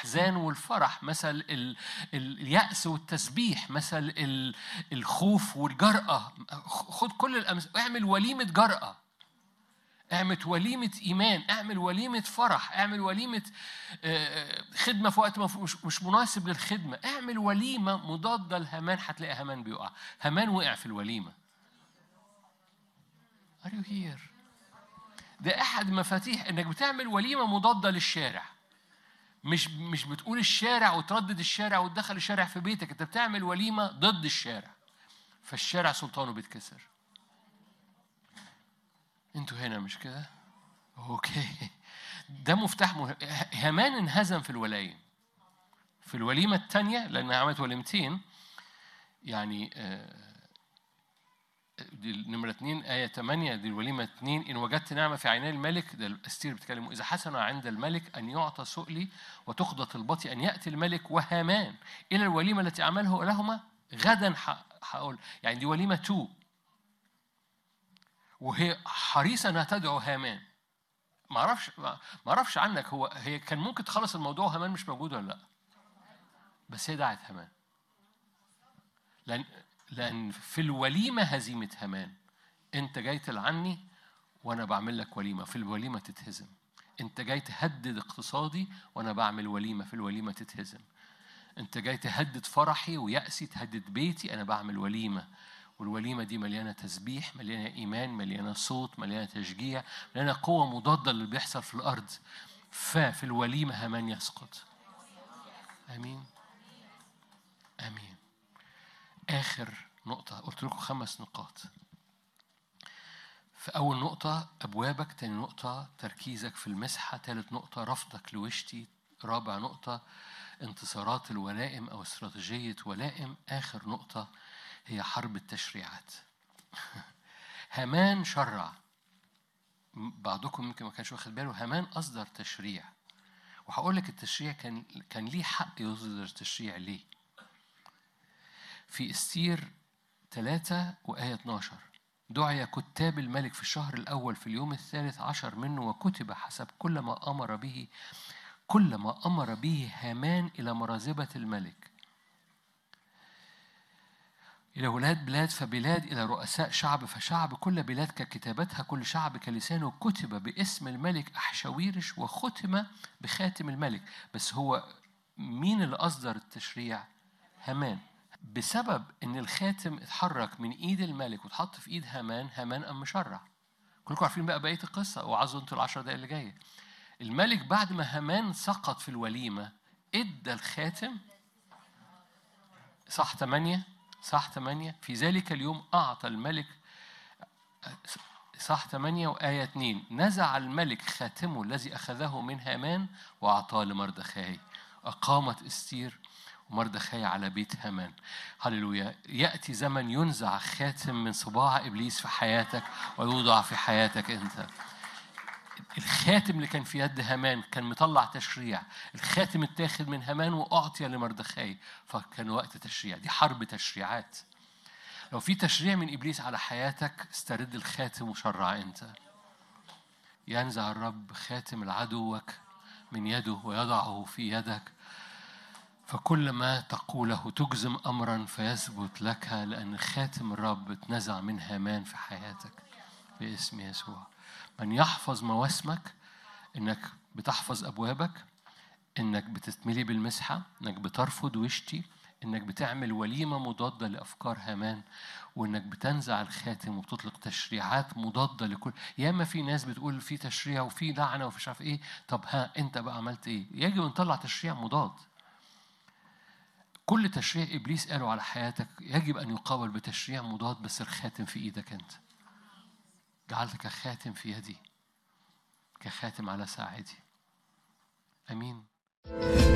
الأحزان والفرح مثل ال... اليأس والتسبيح مثل ال... الخوف والجرأة خد كل الأمس اعمل وليمة جرأة اعمل وليمة إيمان اعمل وليمة فرح اعمل وليمة آه، خدمة في وقت مش مش مناسب للخدمة اعمل وليمة مضادة لهامان هتلاقي هامان بيقع هامان وقع في الوليمة Are you here؟ ده أحد مفاتيح إنك بتعمل وليمة مضادة للشارع مش مش بتقول الشارع وتردد الشارع وتدخل الشارع في بيتك انت بتعمل وليمه ضد الشارع فالشارع سلطانه بيتكسر انتوا هنا مش كده اوكي ده مفتاح مه... هامان انهزم في الولايم في الوليمة الثانية لأنها عملت وليمتين يعني آه، دي نمرة اثنين آية ثمانية دي الوليمة اثنين إن وجدت نعمة في عيني الملك ده أستير بتكلم إذا حسن عند الملك أن يعطى سؤلي وتقضى طلبتي أن يأتي الملك وهامان إلى الوليمة التي أعمله لهما غدا هقول يعني دي وليمة تو وهي حريصة أنها تدعو هامان ما اعرفش ما اعرفش عنك هو هي كان ممكن تخلص الموضوع وهامان مش موجود ولا لا بس هي دعت هامان لان لان في الوليمه هزيمه هامان انت جاي تلعني وانا بعمل لك وليمه في الوليمه تتهزم انت جاي تهدد اقتصادي وانا بعمل وليمه في الوليمه تتهزم انت جاي تهدد فرحي ويأسي تهدد بيتي انا بعمل وليمه والوليمة دي مليانة تسبيح مليانة إيمان مليانة صوت مليانة تشجيع مليانة قوة مضادة للي بيحصل في الأرض ففي الوليمة همان يسقط آمين آمين آخر نقطة قلت لكم خمس نقاط في أول نقطة أبوابك تاني نقطة تركيزك في المسحة ثالث نقطة رفضك لوشتي رابع نقطة انتصارات الولائم أو استراتيجية ولائم آخر نقطة هي حرب التشريعات هامان شرع بعضكم يمكن ما كانش واخد باله هامان أصدر تشريع وهقول لك التشريع كان كان ليه حق يصدر تشريع ليه في استير 3 وآية 12 دعي كتاب الملك في الشهر الأول في اليوم الثالث عشر منه وكتب حسب كل ما أمر به كل ما أمر به هامان إلى مرازبة الملك إلى ولاد بلاد فبلاد إلى رؤساء شعب فشعب كل بلاد ككتابتها كل شعب كلسانه كتب باسم الملك أحشاويرش وختم بخاتم الملك بس هو مين اللي أصدر التشريع؟ هامان بسبب إن الخاتم اتحرك من إيد الملك واتحط في إيد هامان هامان قام مشرع كلكم عارفين بقى بقية القصة وعظوا أنتوا العشر دقايق اللي جاية الملك بعد ما هامان سقط في الوليمة ادى الخاتم صح ثمانية صح ثمانية في ذلك اليوم أعطى الملك صح ثمانية وآية اثنين نزع الملك خاتمه الذي أخذه من هامان وأعطاه لمردخاي أقامت استير ومردخاي على بيت هامان هللويا يأتي زمن ينزع خاتم من صباع إبليس في حياتك ويوضع في حياتك أنت الخاتم اللي كان في يد هامان كان مطلع تشريع الخاتم اتاخد من هامان وأعطي لمردخاي فكان وقت تشريع دي حرب تشريعات لو في تشريع من إبليس على حياتك استرد الخاتم وشرع أنت ينزع الرب خاتم العدوك من يده ويضعه في يدك فكل ما تقوله تجزم أمرا فيثبت لك لأن خاتم الرب اتنزع من هامان في حياتك باسم يسوع من يحفظ مواسمك انك بتحفظ ابوابك انك بتتملي بالمسحه انك بترفض وشتي انك بتعمل وليمه مضاده لافكار هامان وانك بتنزع الخاتم وبتطلق تشريعات مضاده لكل ياما في ناس بتقول في تشريع وفي لعنه ومش عارف ايه طب ها انت بقى عملت ايه يجب ان نطلع تشريع مضاد كل تشريع ابليس قاله على حياتك يجب ان يقابل بتشريع مضاد بس الخاتم في ايدك انت جعلتك كخاتم في يدي كخاتم على ساعدي امين